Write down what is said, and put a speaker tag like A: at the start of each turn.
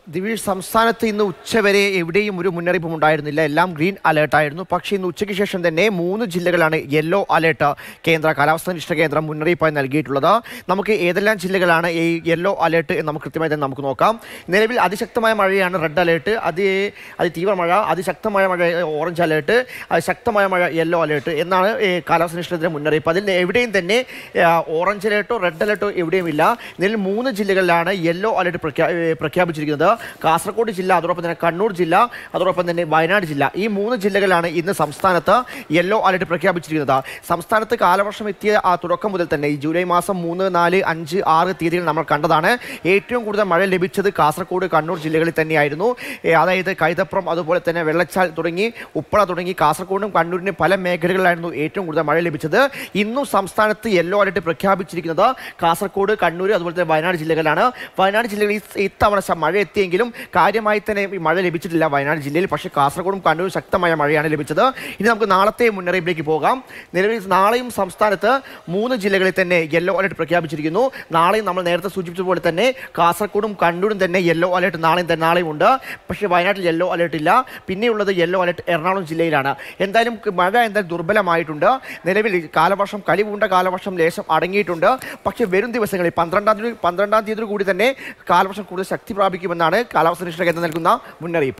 A: ദിവീഷ് സംസ്ഥാനത്ത് ഇന്ന് ഉച്ചവരെ എവിടെയും ഒരു മുന്നറിയിപ്പും ഉണ്ടായിരുന്നില്ല എല്ലാം ഗ്രീൻ അലേർട്ട് ആയിരുന്നു പക്ഷേ ഇന്ന് ഉച്ചയ്ക്ക് ശേഷം തന്നെ മൂന്ന് ജില്ലകളാണ് യെല്ലോ അലേർട്ട് കേന്ദ്ര കാലാവസ്ഥാ നിരീക്ഷണ കേന്ദ്രം മുന്നറിയിപ്പായി നൽകിയിട്ടുള്ളത് നമുക്ക് ഏതെല്ലാം ജില്ലകളാണ് ഈ യെല്ലോ അലേർട്ട് എന്ന് നമുക്ക് കൃത്യമായി തന്നെ നമുക്ക് നോക്കാം നിലവിൽ അതിശക്തമായ മഴയാണ് റെഡ് അലേർട്ട് അതി അതിതീവ്ര മഴ അതിശക്തമായ മഴ ഓറഞ്ച് അലേർട്ട് ശക്തമായ മഴ യെല്ലോ അലേർട്ട് എന്നാണ് ഈ കാലാവസ്ഥാ നിരീക്ഷണത്തിൻ്റെ മുന്നറിയിപ്പ് അതിൽ എവിടെയും തന്നെ ആ, ഓറഞ്ച് അലേർട്ടോ റെഡ് അലേർട്ടോ എവിടെയും ഇല്ല നിലവിൽ മൂന്ന് ജില്ലകളിലാണ് യെല്ലോ അലേർട്ട് പ്രഖ്യാ ഏ, പ്രഖ്യാപിച്ചിരിക്കുന്നത് കാസർഗോഡ് ജില്ല അതോടൊപ്പം തന്നെ കണ്ണൂർ ജില്ല അതോടൊപ്പം തന്നെ വയനാട് ജില്ല ഈ മൂന്ന് ജില്ലകളിലാണ് ഇന്ന് സംസ്ഥാനത്ത് യെല്ലോ അലേർട്ട് പ്രഖ്യാപിച്ചിരിക്കുന്നത് സംസ്ഥാനത്ത് കാലവർഷം എത്തിയ ആ തുടക്കം മുതൽ തന്നെ ഈ ജൂലൈ മാസം മൂന്ന് നാല് അഞ്ച് ആറ് തീയതികൾ നമ്മൾ കണ്ടതാണ് ഏറ്റവും കൂടുതൽ മഴ ലഭിച്ചത് കാസർഗോഡ് കണ്ണൂർ ജില്ലകളിൽ തന്നെയായിരുന്നു ഏ, അതായത് കൈതപ്രം അതുപോലെ തന്നെ വെള്ളച്ചാൽ തുടങ്ങി ഉപ്പള തുടങ്ങി കാസർഗോഡും കണ്ണൂരിനും പല മേഖലകളിലായിരുന്നു ഏറ്റവും കൂടുതൽ മഴ ലഭിച്ചത് ഇന്നും സംസ്ഥാനത്ത് യെല്ലോ അലർട്ട് പ്രഖ്യാപിച്ചിരിക്കുന്നത് കാസർഗോഡ് കണ്ണൂർ അതുപോലെ തന്നെ വയനാട് ജില്ലകളിലാണ് വയനാട് ജില്ലകളിൽ ഈ- ഇത്തവണ ശ- മഴ എത്തിയെങ്കിലും കാര്യമായി തന്നെ ഈ മഴ ലഭിച്ചിട്ടില്ല വയനാട് ജില്ലയിൽ പക്ഷേ കാസർഗോഡും കണ്ണൂരും ശക്തമായ മഴയാണ് ലഭിച്ചത് ഇനി നമുക്ക് നാളത്തെ മുന്നറിയിപ്പിലേക്ക് പോകാം നിലവിൽ നാളെയും സംസ്ഥാനത്ത് മൂന്ന് ജില്ലകളിൽ തന്നെ യെല്ലോ അലർട്ട് പ്രഖ്യാപിച്ചിരിക്കുന്നു നാളെയും നമ്മൾ നേരത്തെ സൂചിപ്പിച്ചതുപോലെ തന്നെ കാസർഗോഡും കണ്ണൂരും തന്നെ യെല്ലോ അലർട്ട് നാളെയും തന്നെ നാളെയും ഉണ്ട് പക്ഷേ വയനാട്ടിൽ യെല്ലോ അലർട്ട് ഇല്ല പിന്നെയുള്ളത് യെല്ലോ അലർട്ട് എറണാകുളം ജില്ലയിലാണ് എന്തായാലും ക- മഴ എന്തായാലും ദുർബലമായിട്ടുണ്ട് നിലവിൽ ഈ കാലവർഷം കലിപൂണ്ട കാലവർഷം ലേശം അടങ്ങിയിട്ടുണ്ട് പക്ഷേ വരും ദിവസങ്ങളിൽ പന്ത്രണ്ടാം തീയതി പന്ത്രണ്ടാം തീയതി കൂടി തന്നെ കാലവർഷം കൂടുതൽ ശക്തി പ്രാപിക്കുമെന്നാണ് കാലാവസ്ഥ നിരീക്ഷണ കേന്ദ്രം നൽകുന്ന മുന്നറിയിപ്പ്